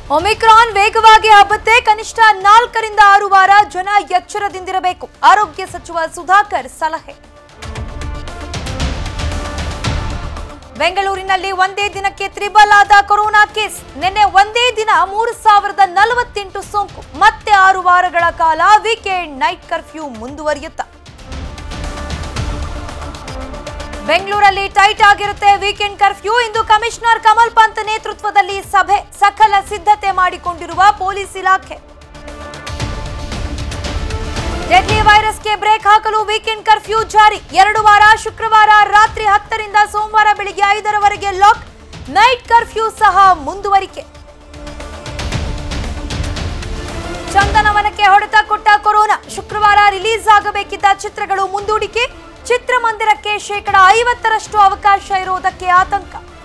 Omicron ವೇಗವಾಗಿ ಹಬ್ಬತ್ತೆ ಕನಿಷ್ಠ ನಾಲ್ಕರಿಂದ ಆರು ವಾರ ಜನ ಎಚ್ಚರದಿಂದಿರಬೇಕು ಆರೋಗ್ಯ ಸಚಿವ ಸುಧಾಕರ್ ಸಲಹೆ ಬೆಂಗಳೂರಿನಲ್ಲಿ ಒಂದೇ ದಿನಕ್ಕೆ ತ್ರಿಬಲ್ ಆದ ಕೊರೋನಾ ಕೇಸ್ ನಿನ್ನೆ ಒಂದೇ ದಿನ ಮೂರು ಸಾವಿರದ ನಲವತ್ತೆಂಟು ಸೋಂಕು ಮತ್ತೆ ಆರು ವಾರಗಳ ಕಾಲ ವೀಕೆಂಡ್ ನೈಟ್ ಕರ್ಫ್ಯೂ ಮುಂದುವರಿಯುತ್ತ ಬೆಂಗಳೂರಲ್ಲಿ ಟೈಟ್ ಆಗಿರುತ್ತೆ ವೀಕೆಂಡ್ ಕರ್ಫ್ಯೂ ಇಂದು ಕಮಿಷನರ್ ಕಮಲ್ ಪಂತ್ ನೇತೃತ್ವದಲ್ಲಿ ಸಭೆ ಸಕಲ ಸಿದ್ಧತೆ ಮಾಡಿಕೊಂಡಿರುವ ಪೊಲೀಸ್ ಇಲಾಖೆ ಡೆಡ್ಲಿ ವೈರಸ್ಗೆ ಬ್ರೇಕ್ ಹಾಕಲು ವೀಕೆಂಡ್ ಕರ್ಫ್ಯೂ ಜಾರಿ ಎರಡು ವಾರ ಶುಕ್ರವಾರ ರಾತ್ರಿ ಹತ್ತರಿಂದ ಸೋಮವಾರ ಬೆಳಿಗ್ಗೆ ಐದರವರೆಗೆ ಲಾಕ್ ನೈಟ್ ಕರ್ಫ್ಯೂ ಸಹ ಮುಂದುವರಿಕೆ ಚಂದನವನಕ್ಕೆ ಹೊಡೆತ ಕೊಟ್ಟ ಕೊರೋನಾ ಶುಕ್ರವಾರ ರಿಲೀಸ್ ಆಗಬೇಕಿದ್ದ ಚಿತ್ರಗಳು ಮುಂದೂಡಿಕೆ ಚಿತ್ರಮಂದಿರಕ್ಕೆ ಶೇಕಡ ಐವತ್ತರಷ್ಟು ಅವಕಾಶ ಇರುವುದಕ್ಕೆ ಆತಂಕ